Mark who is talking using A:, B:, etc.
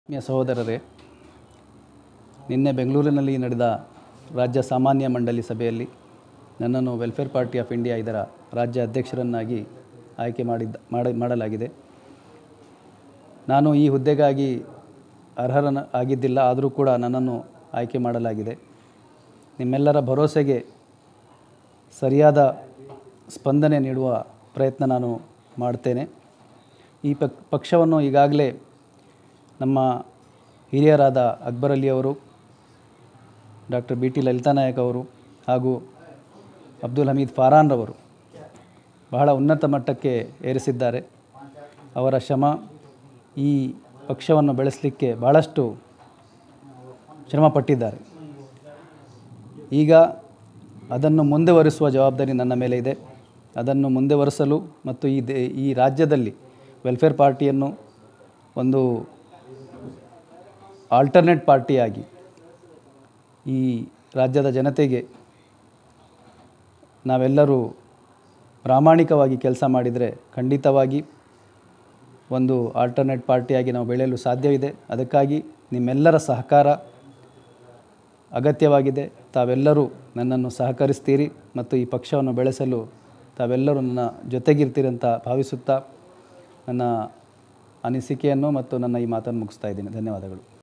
A: ಆತ್ಮೀಯ ಸಹೋದರರೇ ನಿನ್ನೆ ಬೆಂಗಳೂರಿನಲ್ಲಿ ನಡೆದ ರಾಜ್ಯ ಸಾಮಾನ್ಯ ಮಂಡಳಿ ಸಭೆಯಲ್ಲಿ ನನ್ನನ್ನು ವೆಲ್ಫೇರ್ ಪಾರ್ಟಿ ಆಫ್ ಇಂಡಿಯಾ ಇದರ ರಾಜ್ಯ ಅಧ್ಯಕ್ಷರನ್ನಾಗಿ ಆಯ್ಕೆ ಮಾಡಿದ್ದ ಮಾಡಿ ಮಾಡಲಾಗಿದೆ ನಾನು ಈ ಹುದ್ದೆಗಾಗಿ ಅರ್ಹರನ ಆಗಿದ್ದಿಲ್ಲ ಆದರೂ ಕೂಡ ನನ್ನನ್ನು ಆಯ್ಕೆ ಮಾಡಲಾಗಿದೆ ನಿಮ್ಮೆಲ್ಲರ ಭರವಸೆಗೆ ಸರಿಯಾದ ಸ್ಪಂದನೆ ನೀಡುವ ಪ್ರಯತ್ನ ನಾನು ಮಾಡ್ತೇನೆ ಈ ಪಕ್ ಪಕ್ಷವನ್ನು ಈಗಾಗಲೇ ನಮ್ಮ ಹಿರಿಯರಾದ ಅಕ್ಬರ್ ಅಲಿ ಅವರು doctor B T Lalita Nayak ಅವರು ಹಾಗೂ ಅಬ್ದುಲ್ ಹಮೀದ್ ಫಾರಾನ್ರವರು ಬಹಳ ಉನ್ನತ ಮಟ್ಟಕ್ಕೆ ಏರಿಸಿದ್ದಾರೆ ಅವರ ಶ್ರಮ ಈ ಪಕ್ಷವನ್ನು ಬೆಳೆಸಲಿಕ್ಕೆ ಬಹಳಷ್ಟು ಶ್ರಮಪಟ್ಟಿದ್ದಾರೆ ಈಗ ಅದನ್ನು ಮುಂದುವರಿಸುವ ಜವಾಬ್ದಾರಿ ನನ್ನ ಮೇಲೆ ಇದೆ ಅದನ್ನು ಮುಂದುವರಿಸಲು ಮತ್ತು ಈ ದೇ ಈ ರಾಜ್ಯದಲ್ಲಿ ವೆಲ್ಫೇರ್ ಪಾರ್ಟಿಯನ್ನು ಒಂದು ಆಲ್ಟರ್ನೇಟ್ ಪಾರ್ಟಿಯಾಗಿ ಈ ರಾಜ್ಯದ ಜನತೆಗೆ ನಾವೆಲ್ಲರೂ ಪ್ರಾಮಾಣಿಕವಾಗಿ ಕೆಲಸ ಮಾಡಿದರೆ ಖಂಡಿತವಾಗಿ ಒಂದು ಆಲ್ಟರ್ನೇಟ್ ಪಾರ್ಟಿಯಾಗಿ ನಾವು ಬೆಳೆಯಲು ಸಾಧ್ಯವಿದೆ ಅದಕ್ಕಾಗಿ ನಿಮ್ಮೆಲ್ಲರ ಸಹಕಾರ ಅಗತ್ಯವಾಗಿದೆ ತಾವೆಲ್ಲರೂ ನನ್ನನ್ನು ಸಹಕರಿಸ್ತೀರಿ ಮತ್ತು ಈ ಪಕ್ಷವನ್ನು ಬೆಳೆಸಲು ತಾವೆಲ್ಲರೂ ನನ್ನ ಜೊತೆಗಿರ್ತೀರಿ ಅಂತ ಭಾವಿಸುತ್ತಾ ನನ್ನ ಅನಿಸಿಕೆಯನ್ನು ಮತ್ತು ನನ್ನ ಈ ಮಾತನ್ನು ಮುಗಿಸ್ತಾ ಇದ್ದೀನಿ ಧನ್ಯವಾದಗಳು